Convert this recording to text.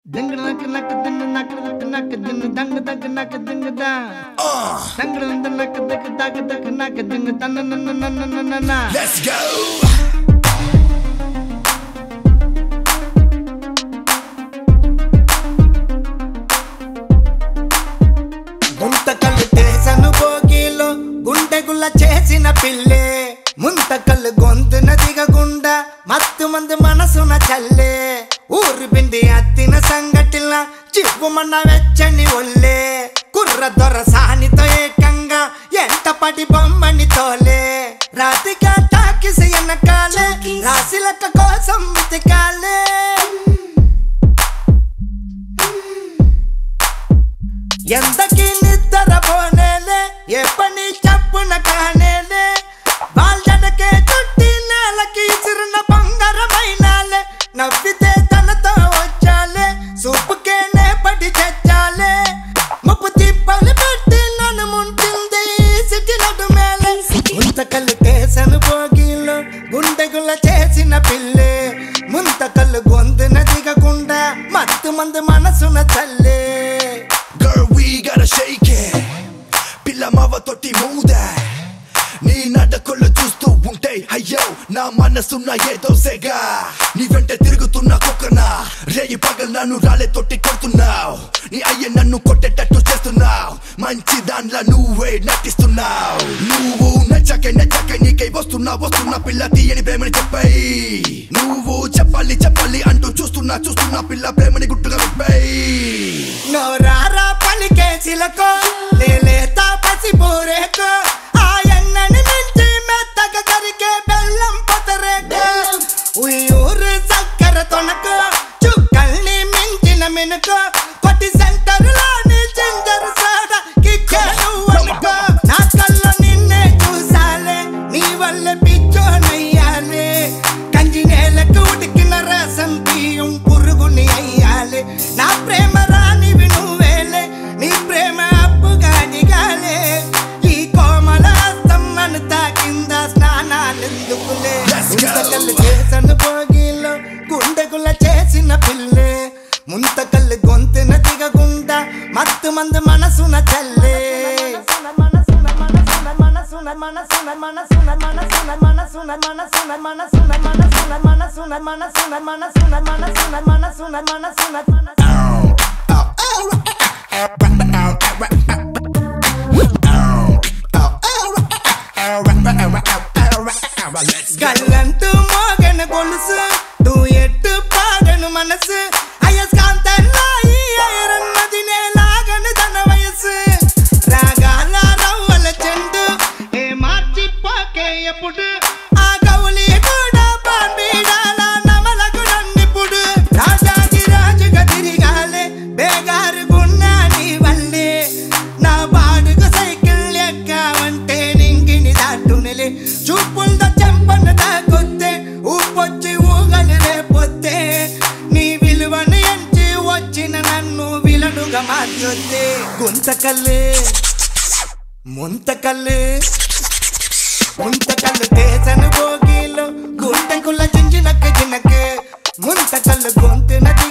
ದಿಂಗ ನಕ್ಕ ನಕ್ಕ ದಿಂಗ ನಕ್ಕ ನಕ್ಕ ನಕ್ಕ ದಿಂಗ ದಂಗ ದಗ ನಕ್ಕ ದಿಂಗ ದ ದಂಗ ದಂಗ ನಕ್ಕ ದಗ ದಗ ದಗ ನಕ್ಕ ದಿಂಗ ತನ್ನ ನನ್ನ ನನ್ನ ನನ್ನ ನನ್ನ Let's go! గుంతకల్లు చేసను భోగిలో గుండెగుల్ల చేసిన పిల్లే ముంతకల్లు గొంతున దిగగుండా మత్తు మంది మనసున చల్లే ఊరి పిండి అత్తిన సంగటిల చిప్పుమన్న వెచ్చని ఒల్లే కుర్ర దొర సానితో ఏకంగా ఎంట పడి బొమ్మని తోలే రాతిగా టాకిసి ఎనకాలే రాశిలక కోసం వెతికాలే ఎంతకి నిద్ర పోనేలే ఏ పని చప్పున కానేలే వాళ్ళకే చుట్టి నేలకి ఇసురున్న బంగారమైనాలే నవ్వితే తనతో వచ్చాలే సూపుకే పడి తెచ్చాలే ముప్పు తిప్పలు పెట్టి నన్ను ముంచింది సిటి నడుమేలే ముంతకల్లు కేసను భోగిలో గుండెగుల చేసిన పిల్లే ముంతకల్లు గొంతున దిగకుండా మత్తు మంది మనసున చల్లే Girl, we gotta shake it. పిల్ల మావ తోటి మూదా నీ నడకలు చూస్తూ ఉంటే అయ్యో నా మనసున్న ఏదో సెగా నీ వెంట తిరుగుతున్న కుక్కనా రేయి పగల్ నన్ను రాలే తొట్టి కొడుతున్నావు నీ అయ్య నన్ను కొట్టేటట్టు చేస్తున్నావు మంచి దానిలా నువ్వే నటిస్తున్నావు నువ్వు నచ్చకే నచ్చకే నీకై వస్తున్నా వస్తున్నా పిల్ల తీయని ప్రేమని చెప్పై నువ్వు చెప్పాలి చెప్పాలి అంటూ చూస్తున్నా చూస్తున్నా పిల్ల ప్రేమని గుట్టుగా విప్పై నోరారా పలికే చిలకో లేలేత పసి పూరేకో ఆ ఎన్నని మించి మెత్తగా కరికే బెల్లం పొతరేకో ఉయ్యూరు చక్కెర తొనకో చుక్కల్ని మించిన మినుకో కొట్టి సెంటర్లోని జింజర్ సోడ కిక్కాను అనుకో నా కళ్ళ నిన్నే చూసాలే నీ వల్ల పిచ్చోనయ్యాలే కంచి నేలకు ఉడికిన రసం తీయం పురుగుని అయ్యాలే నా ప్రేమ రానివి నువ్వేలే నీ ప్రేమ అప్పుగా దిగాలే ఈ కోమల హస్తమ్మను తాకింద స్నానాలెందుకులే Let's go. ముంతకల్లు చేసను భోగిలో గుండెగుల చేసిన పిల్లే ముంతకల్లు గొంతున దిగగుండా మత్తు మంది మనసున చల్లే Let's go. గల్లంటూ మోగన గొలుసు టూ ఎట్టు పాడను మనసు అయస్కాంతంలో ఈ ఐరన్నది నేలాగను తన వయసు రాగాల రవ్వల చెండు ఏ మార్చిపోకే ఎప్పుడు ఆ గౌలి కూడా బాంబీడాల నమలకు నండిపుడు రాజాది రాజుగా తిరిగాలే బేగారు గున్నా నీ వల్లే నా బాడుగు సైకిల్ ఎక్కావంటే నింగిని దాటునిలే చూపులతో చెంపను దాకొత్తే ఊపొచ్చి ఊగలు రేపొత్తే నీ విలువను ఎంచి వచ్చిన నన్ను విలనుగా మార్చొద్దే గుంతకల్లే ముంతకల్లే ముంతకల్లు దేశను భోగిలో గుంటెకుల చించినక్క జినకే ముంతకల్లు గొంతున